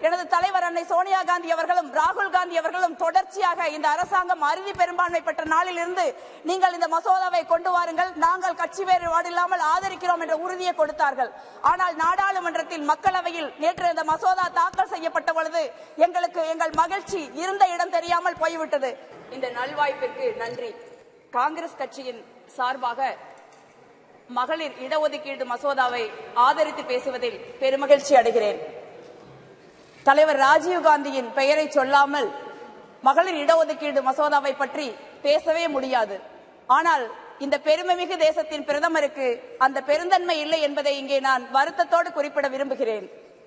எனது தலைவர் அன்னை சோனியா காந்தி அவர்களும் ராகுல் காந்தி அவர்களும் தொடர்ச்சியாக இந்த அரசாங்கம் அறுதி பெரும்பான்மை பெற்ற நாளிலிருந்து நீங்கள் இந்த மசோதாவை கொண்டு வாருங்கள் நாங்கள் கட்சி வேறுபாடு இல்லாமல் ஆதரிக்கிறோம் என்ற உறுதியை கொடுத்தார்கள் ஆனால் நாடாளுமன்றத்தில் மக்களவையில் நேற்று இந்த மசோதா தாக்கல் செய்யப்பட்ட பொழுது எங்களுக்கு எங்கள் மகிழ்ச்சி இருந்த இடம் தெரியாமல் போய்விட்டது இந்த நல்வாய்ப்பிற்கு நன்றி காங்கிரஸ் கட்சியின் சார்பாக மகளிர் இடஒதுக்கீடு மசோதாவை ஆதரித்து பேசுவதில் பெருமகிழ்ச்சி அடைகிறேன் தலைவர் ராஜீவ் காந்தியின் பெயரை சொல்லாமல் மகளிர் இடஒதுக்கீடு மசோதாவை பற்றி பேசவே முடியாது ஆனால் இந்த பெருமைமிகு தேசத்தின் பிரதமருக்கு அந்த பெருந்தன்மை இல்லை என்பதை இங்கே நான் வருத்தத்தோடு குறிப்பிட விரும்புகிறேன்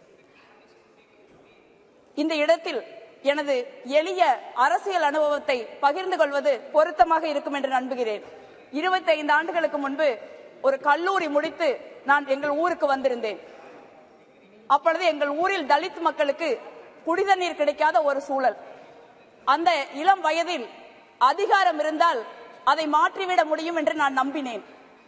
இந்த இடத்தில் எனது எளிய அரசியல் அனுபவத்தை பகிர்ந்து கொள்வது பொருத்தமாக இருக்கும் என்று நம்புகிறேன் 25 ஆண்டுகளுக்கு முன்பு ஒரு கல்லூரி முடித்து நான் எங்கள் ஊருக்கு வந்திருந்தேன் அப்பொழுது எங்கள் ஊரில் தலித் மக்களுக்கு குடிதண்ணீர் கிடைக்காத ஒரு சூழல் அந்த இளம் வயதில் அதிகாரம் இருந்தால் அதை மாற்றிவிட முடியும் என்று நான் நம்பினேன்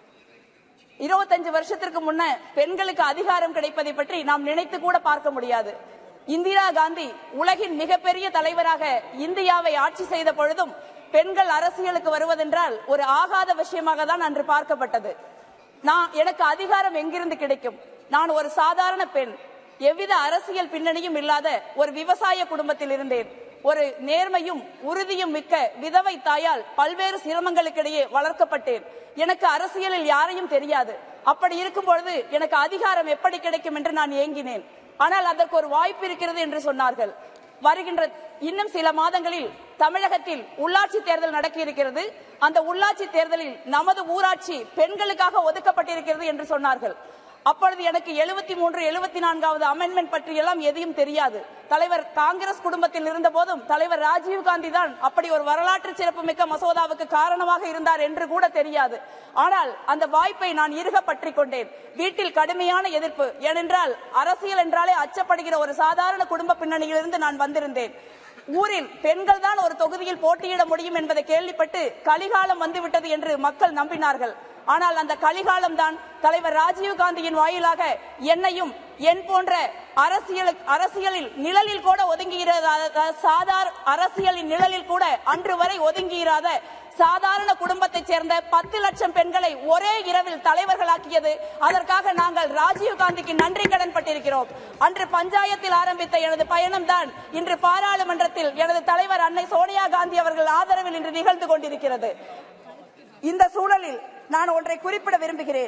இருபத்தஞ்சு வருஷத்திற்கு முன்ன பெண்களுக்கு அதிகாரம் கிடைப்பதை பற்றி நாம் நினைத்து கூட பார்க்க முடியாது இந்திரா காந்தி உலகின் மிகப்பெரிய தலைவராக இந்தியாவை ஆட்சி செய்த பொழுதும் பெண்கள் அரசியலுக்கு வருவதென்றால் ஒரு ஆகாத விஷயமாக தான் அன்று பார்க்கப்பட்டது நான் எனக்கு அதிகாரம் எங்கிருந்து கிடைக்கும் நான் ஒரு சாதாரண பெண் எவ்வித அரசியல் பின்னணியும் இல்லாத ஒரு விவசாய குடும்பத்தில் இருந்தேன் ஒரு நேர்மையும் உறுதியும் மிக்க விதவை தாயால் பல்வேறு சிரமங்களுக்கிடையே வளர்க்கப்பட்டேன் எனக்கு அரசியலில் யாரையும் தெரியாது அப்படி இருக்கும் பொழுது எனக்கு அதிகாரம் எப்படி கிடைக்கும் என்று நான் ஏங்கினேன் ஆனால் அதற்கு ஒரு வாய்ப்பு இருக்கிறது என்று சொன்னார்கள் வருகின்ற இன்னும் சில மாதங்களில் தமிழகத்தில் உள்ளாட்சி தேர்தல் நடக்க இருக்கிறது அந்த உள்ளாட்சி தேர்தலில் நமது ஊராட்சி பெண்களுக்காக ஒதுக்கப்பட்டிருக்கிறது என்று சொன்னார்கள் அப்பொழுது எனக்கு எழுபத்தி மூன்று எழுபத்தி நான்காவது அமெண்ட்மெண்ட் பற்றி எல்லாம் எதையும் தெரியாது தலைவர் காங்கிரஸ் குடும்பத்தில் இருந்த போதும் தலைவர் ராஜீவ் காந்தி தான் அப்படி ஒரு வரலாற்று சிறப்புமிக்க மசோதாவுக்கு காரணமாக இருந்தார் என்று கூட தெரியாது ஆனால் அந்த வாய்ப்பை நான் இறுக பற்றிக் கொண்டேன் வீட்டில் கடுமையான எதிர்ப்பு ஏனென்றால் அரசியல் என்றாலே அச்சப்படுகிற ஒரு சாதாரண குடும்ப பின்னணியிலிருந்து நான் வந்திருந்தேன் ஊரில் பெண்கள் தான் ஒரு தொகுதியில் போட்டியிட முடியும் என்பதை கேள்விப்பட்டு கலிகாலம் வந்துவிட்டது என்று மக்கள் நம்பினார்கள் ஆனால் அந்த கலிகாலம் தான் தலைவர் ராஜீவ் காந்தியின் வாயிலாக என்னையும் என் போன்ற அரசியல் அரசியலில் நிழலில் கூட ஒதுங்குகிறத சாதாரண அரசியலின் நிழலில் கூட அன்று வரை ஒதுங்குகிறாத சாதாரண குடும்பத்தைச் சேர்ந்த பத்து லட்சம் பெண்களை ஒரே இரவில் தலைவர்களாக்கியது அதற்காக நாங்கள் ராஜீவ் காந்திக்கு நன்றி கடன் பட்டிருக்கிறோம் அன்று பஞ்சாயத்தில் ஆரம்பித்த எனது பயணம் தான் இன்று பாராளுமன்றத்தில் எனது தலைவர் அன்னை சோனியா காந்தி அவர்கள் ஆதரவில் இன்று நிகழ்ந்து கொண்டிருக்கிறது இந்த சூழலில் நான் ஒன்றை குறிப்பிட விரும்புகிறேன்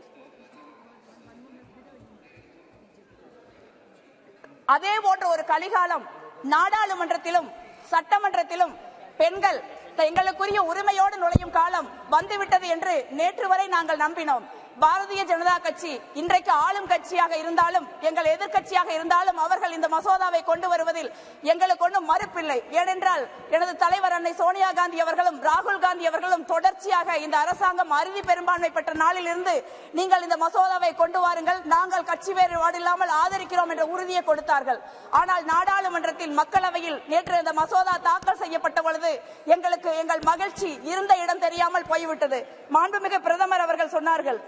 அதே போன்ற ஒரு கலிகாலம் நாடாளுமன்றத்திலும் சட்டமன்றத்திலும் பெண்கள் எங்களுக்குரிய உரிமையோடு நுழையும் காலம் வந்துவிட்டது என்று நேற்று வரை நாங்கள் நம்பினோம் பாரதிய ஜனதா கட்சி இன்றைக்கு ஆளும் கட்சியாக இருந்தாலும் எங்கள் எதிர்க்கட்சியாக இருந்தாலும் அவர்கள் இந்த மசோதாவை கொண்டு வருவதில் எங்களுக்கு ஒன்றும் மறுப்பில்லை ஏனென்றால் எனது தலைவர் அன்னை சோனியா காந்தி அவர்களும் ராகுல் காந்தி அவர்களும் தொடர்ச்சியாக இந்த அரசாங்கம் அறுதி பெரும்பான்மை பெற்ற நாளிலிருந்து நீங்கள் இந்த மசோதாவை கொண்டு வாருங்கள் நாங்கள் கட்சி வேறுபாடு இல்லாமல் ஆதரிக்கிறோம் என்ற உறுதியை கொடுத்தார்கள் ஆனால் நாடாளுமன்றத்தில் மக்களவையில் நேற்று இந்த மசோதா தாக்கல் செய்யப்பட்ட பொழுது எங்களுக்கு எங்கள் மகிழ்ச்சி இருந்த இடம் தெரியாமல் போய்விட்டது மாண்புமிகு பிரதமர் அவர்கள் சொன்னார்கள்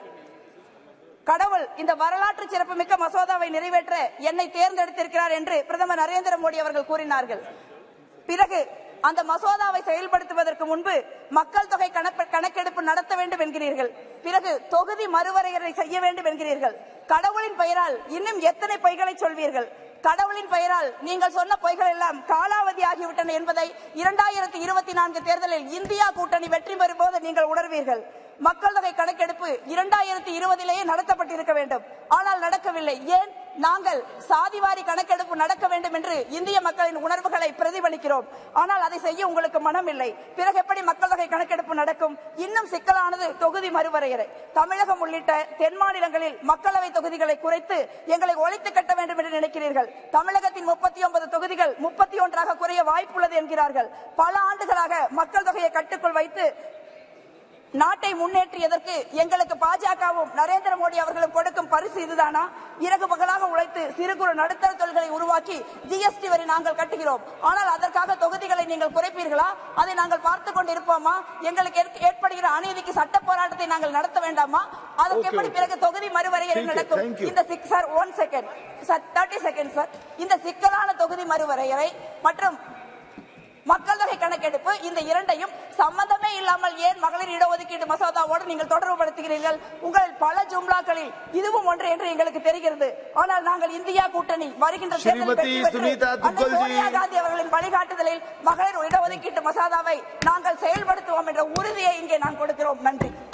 கடவுள் இந்த வரலாற்று சிறப்புமிக்க மசோதாவை நிறைவேற்ற என்னை தேர்ந்தெடுத்திருக்கிறார் என்று பிரதமர் நரேந்திர மோடி அவர்கள் கூறினார்கள் பிறகு அந்த மசோதாவை செயல்படுத்துவதற்கு முன்பு மக்கள் தொகை கணப்ப- கணக்கெடுப்பு நடத்த வேண்டும் என்கிறீர்கள் பிறகு தொகுதி மறுவரையறை செய்ய வேண்டும் என்கிறீர்கள் கடவுளின் பெயரால் இன்னும் எத்தனை பொய்களை சொல்வீர்கள் கடவுளின் பெயரால் நீங்கள் சொன்ன பொய்கள் எல்லாம் காலாவதி ஆகிவிட்டன என்பதை இரண்டாயிரத்தி இருபத்தி நான்கு தேர்தலில் இந்தியா கூட்டணி வெற்றி பெறும்போது நீங்கள் உணர்வீர்கள் மக்கள் தொகை கணக்கெடுப்பு இரண்டாயிரத்தி இருபதிலேயே நடத்தப்பட்டிருக்க வேண்டும் ஆனால் நடக்கவில்லை ஏன் நாங்கள் சாதிவாரி கணக்கெடுப்பு நடக்க வேண்டும் என்று இந்திய மக்களின் உணர்வுகளை பிரதிபலிக்கிறோம் ஆனால் அதை செய்ய உங்களுக்கு மனம் இல்லை பிறகு எப்படி மக்கள் தொகை கணக்கெடுப்பு நடக்கும் இன்னும் சிக்கலானது தொகுதி மறுவரையறை தமிழகம் உள்ளிட்ட தென் மாநிலங்களில் மக்களவை தொகுதிகளை குறைத்து எங்களை ஒழித்து கட்ட வேண்டும் என்று நினைக்கிறீர்கள் தமிழகத்தின் முப்பத்தி ஒன்பது தொகுதிகள் முப்பத்தி ஒன்றாக குறைய வாய்ப்புள்ளது என்கிறார்கள் பல ஆண்டுகளாக மக்கள் தொகையை கட்டுக்குள் வைத்து நாட்டை முன்னேற்றியதற்கு எங்களுக்கு பாஜகவும் நரேந்திர மோடி அவர்களும் கொடுக்கும் பரிசு இதுதானா இரவு பகலாக உழைத்து சிறு குறு நடுத்தர தொழில்களை உருவாக்கி ஜிஎஸ்டி வரி நாங்கள் கட்டுகிறோம் ஆனால் அதற்காக தொகுதிகளை நீங்கள் குறைப்பீர்களா அதை நாங்கள் பார்த்து கொண்டு இருப்போமா எங்களுக்கு ஏற்ப- ஏற்படுகிற அநீதிக்கு சட்ட போராட்டத்தை நாங்கள் நடத்த வேண்டாமா அதற்கு Okay, எப்படி okay. பிறகு தொகுதி மறுவரையறை Thank you, நடக்கும் thank you. இந்த சிக் sir one second sir thirty second sir இந்த சிக்கலான மறுவரையறை மற்றும் மக்கள் தொகை கணக்கெடுப்பு இந்த இரண்டையும் சம்பந்தமே இல்லாமல் ஏன் மகளிர் இடஒதுக்கீடு மசோதாவோடு நீங்கள் தொடர்புபடுத்துகிறீர்கள் உங்கள் பல ஜும்லாக்களில் இதுவும் ஒன்று என்று எங்களுக்கு தெரிகிறது ஆனால் நாங்கள் இந்தியா கூட்டணி வருகின்ற தேர்தலில் ஸ்ரீமதி வெற்றி பெற்று சுனிதா அன்னை துக்கல்ஜி. சோனியா காந்தி அவர்களின் வழிகாட்டுதலில் மகளிர் இடஒதுக்கீட்டு மசோதாவை நாங்கள் செயல்படுத்துவோம் என்ற உறுதியை இங்கே நான் கொடுக்கிறோம் நன்றி